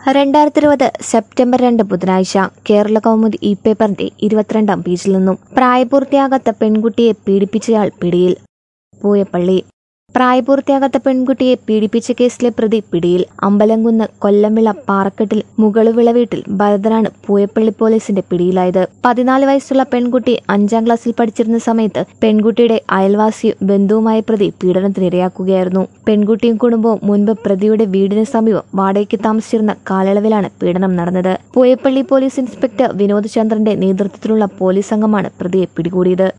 രണ്ടായിരത്തി ഇരുപത് സെപ്റ്റംബർ രണ്ട് ബുധനാഴ്ച കേരള കൗമുദി ഇ പേപ്പറിന്റെ ഇരുപത്തിരണ്ടാം പേജിൽ നിന്നും പ്രായപൂർത്തിയാകാത്ത പെൺകുട്ടിയെ പീഡിപ്പിച്ചയാൾ പിടിയിൽ പൂയപ്പള്ളി പ്രായപൂർത്തിയാകാത്ത പെൺകുട്ടിയെ പീഡിപ്പിച്ച കേസിലെ പ്രതി പിടിയിൽ അമ്പലംകുന്ന് കൊല്ലംവിള പാറക്കെട്ടിൽ മുകളുവിള വീട്ടിൽ ഭരതനാണ് പൂയപ്പള്ളി പോലീസിന്റെ പിടിയിലായത് പതിനാല് വയസ്സുള്ള പെൺകുട്ടി അഞ്ചാം ക്ലാസ്സിൽ പഠിച്ചിരുന്ന സമയത്ത് പെൺകുട്ടിയുടെ അയൽവാസിയും ബന്ധുവുമായ പ്രതി പീഡനത്തിനിരയാക്കുകയായിരുന്നു പെൺകുട്ടിയും കുടുംബവും മുൻപ് പ്രതിയുടെ വീടിന് സമീപം വാടകയ്ക്ക് താമസിച്ചിരുന്ന കാലയളവിലാണ് പീഡനം നടന്നത് പൂയപ്പള്ളി പോലീസ് ഇൻസ്പെക്ടർ വിനോദ് ചന്ദ്രന്റെ നേതൃത്വത്തിലുള്ള പോലീസ് സംഘമാണ് പ്രതിയെ പിടികൂടിയത്